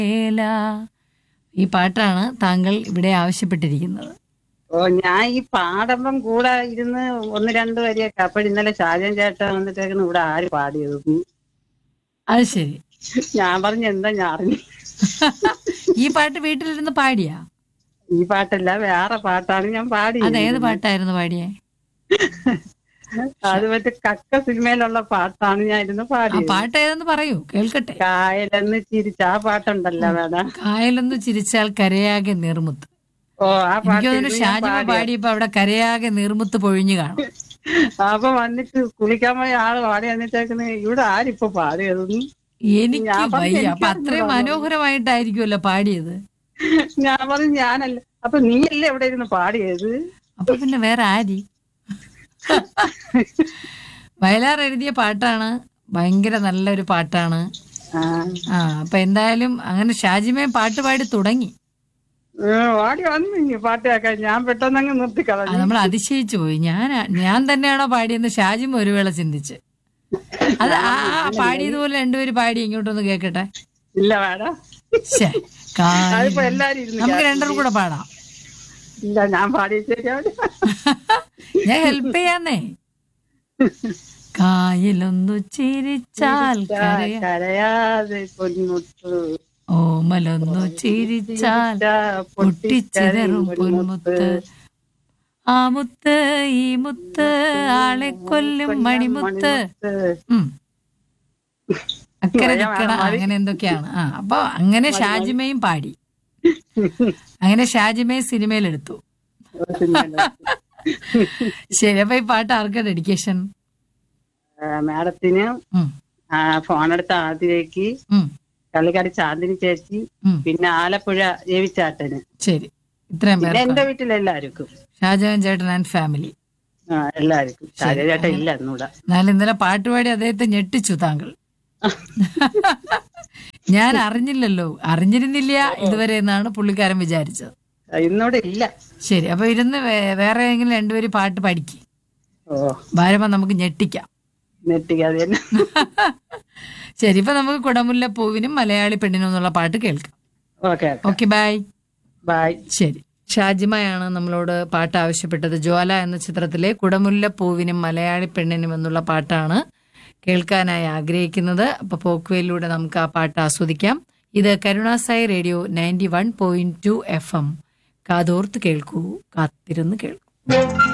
ഏല ഈ പാട്ടാണ് താങ്കൾ ഇവിടെ ആവശ്യപ്പെട്ടിരിക്കുന്നത് ഓ ഞാൻ ഈ പാടുമ്പം കൂടെ ഇരുന്ന് ഒന്ന് രണ്ട് വരിയൊക്കെ അപ്പോൾ ഇന്നലെ ഷാജൻ ചേട്ടൻ വന്നിട്ടേക്കുന്നു ഇവിടെ ആര് പാടിയത് ഉം. അത് ശരി ഞാൻ പറഞ്ഞു എന്താ ഞാൻ അറിഞ്ഞു ഈ പാട്ട് വീട്ടിലിരുന്ന് പാടിയാ ഈ പാട്ടല്ല വേറെ പാട്ടാണ് ഞാൻ പാടിയത് അത് ഏത് പാട്ടായിരുന്നു പാടിയേ അത് മറ്റേ കക്ക സിനിമയിലുള്ള പാട്ടാണ് ഞാൻ ഇരുന്ന് ആ പാടിയത് പാട്ട് ഏതെന്ന് പറയൂ കേൾക്കട്ടെ കായലെന്ന് ചിരിച്ച ആ പാട്ടുണ്ടല്ലോ വേണം കായലൊന്ന് ചിരിച്ചാൽ കരയാകെ നീർമുത്ത് ഓ ആ എനിക്ക് പാട്ട് തോന്നുന്നു ഇരുന്ന് ഞാൻ ഷാജിമ പാടി. പാടിയപ്പോ അവിടെ കരയാകെ നീർമുത്ത് പൊഴിഞ്ഞു കാണും അപ്പൊ വന്നിട്ട് കുളിക്കാൻ പോയ ആള് പാടി വന്നിട്ടേക്കുന്ന ഇവിടെ ആരിപ്പൊ പാടിയതെന്ന് എനിക്ക് ഞാൻ പറഞ്ഞു, വയ്യ അപ്പൊ എനിക്കറിഞ്ഞൂടാ. അത്രയും മനോഹരമായിട്ടായിരിക്കുമല്ലോ പാടിയത് ഞാൻ പറഞ്ഞു ഞാനല്ല അപ്പൊ നീയല്ലേ എവിടെ ഇരുന്ന് പാടിയത് അപ്പൊ പിന്നെ വേറെ ആരി വയലാർ എഴുതിയ പാട്ടാണ് ഭയങ്കര നല്ലൊരു പാട്ടാണ് ആ ആ അപ്പൊ എന്തായാലും അങ്ങനെ ഷാജിമയും പാട്ട് പാടി തുടങ്ങി ഏ, പാടി വന്നു ഇനി പാട്ട് കേൾക്കാൻ ഞാൻ പെട്ടെന്നങ്ങ് നിർത്തി അത് കളഞ്ഞു നമ്മൾ അതിശയിച്ചു പോയി ഞാൻ ഞാൻ തന്നെയാണോ പാടിയെന്ന് ഷാജിമ ഒരു വേള ചിന്തിച്ച് അത് ആ ആ പാടിയതുപോലെ രണ്ടുപേര് പാടി ഇങ്ങോട്ടൊന്ന് കേക്കട്ടെ ഇല്ല വേണം ശ്ശേ, കായൽ. അതിപ്പോ എല്ലാരും ഇരുന്ന് നമുക്ക് കേൾക്കും. രണ്ടും കൂടെ പാടാം ഇല്ല ഞാൻ പാടി ശരിയാവില്ല ഞാൻ ഹെൽപ്പ് ചെയ്യാന്നേ കായലൊന്നു ചിരിച്ചാൽ കരയ കരയാതെ പൊന്മുത്ത് ഓമലൊന്നു ചിരിച്ചാൽ പൊട്ടിച്ചിതറും പൊന്മുത്ത് ആ മുത്ത് ഈ മുത്ത് ആളെ കൊല്ലും മണിമുത്ത് ഉം. അക്കരെ നിക്കണ അങ്ങനെ എന്തൊക്കെയാണ് ആ അപ്പൊ അങ്ങനെ ഷാജിമയും പാടി അങ്ങനെ ഷാജിമയും സിനിമയിലെടുത്തു ശരി അപ്പൊ ഈ പാട്ട് ആർക്കാ ഡെഡിക്കേഷൻ മാഡത്തിന് ഫോണെടുത്ത ആദ്യത്തേക്ക് കള്ളിക്കാട് ചാന്ദിനി ചേച്ചി പിന്നെ ആലപ്പുഴ രവിച്ചാട്ടന് ശരി ഇത്രയും പിന്നെ പേർ എന്റെ വീട്ടിലെല്ലാവർക്കും ഷാജഹാൻ ചേട്ടൻ ആൻഡ് ഫാമിലി ആ എല്ലാവർക്കും ഷാജ ചേട്ടൻ ഇല്ല എന്നൂടെ എന്നാലും ഇന്നലെ പാട്ടുപാടി അദ്ദേഹത്തെ ഞെട്ടിച്ചു താങ്കൾ ഞാൻ അറിഞ്ഞില്ലല്ലോ അറിഞ്ഞിരുന്നില്ല ഇതുവരെ എന്നാണ് പുള്ളിക്കാരൻ വിചാരിച്ചത് ഇന്നൂടെ ഇല്ല ശരി അപ്പൊ ഇരുന്ന് വേ- വേറെ ഏതെങ്കിലും രണ്ടുപേര് പാട്ട് പഠിക്കും ഓ ഭാരമ നമുക്ക് ഞെട്ടിക്കാം നെറ്റിക്കാതെ തന്നെ ശരി ഇപ്പൊ നമുക്ക് കുടമുല്ല പൂവിനും മലയാളി പെണ്ണിനും എന്നുള്ള പാട്ട് കേൾക്കാം ഓക്കെ ഓക്കെ ബൈ ബൈ ശരി ഷാജിമയാണ് നമ്മളോട് പാട്ട് ആവശ്യപ്പെട്ടത് ജ്വാല എന്ന ചിത്രത്തിലെ കുടമുല്ല പൂവിനും മലയാളി പെണ്ണിനും എന്നുള്ള പാട്ടാണ് കേൾക്കാനായി ആഗ്രഹിക്കുന്നത് അപ്പൊ പോക്കുവയിലൂടെ നമുക്ക് ആ പാട്ട് ആസ്വദിക്കാം ഇത് കരുണാസായി radio ninety one point two F M കാതോർത്ത് കേൾക്കൂ കാത്തിരുന്ന് കേൾക്കൂ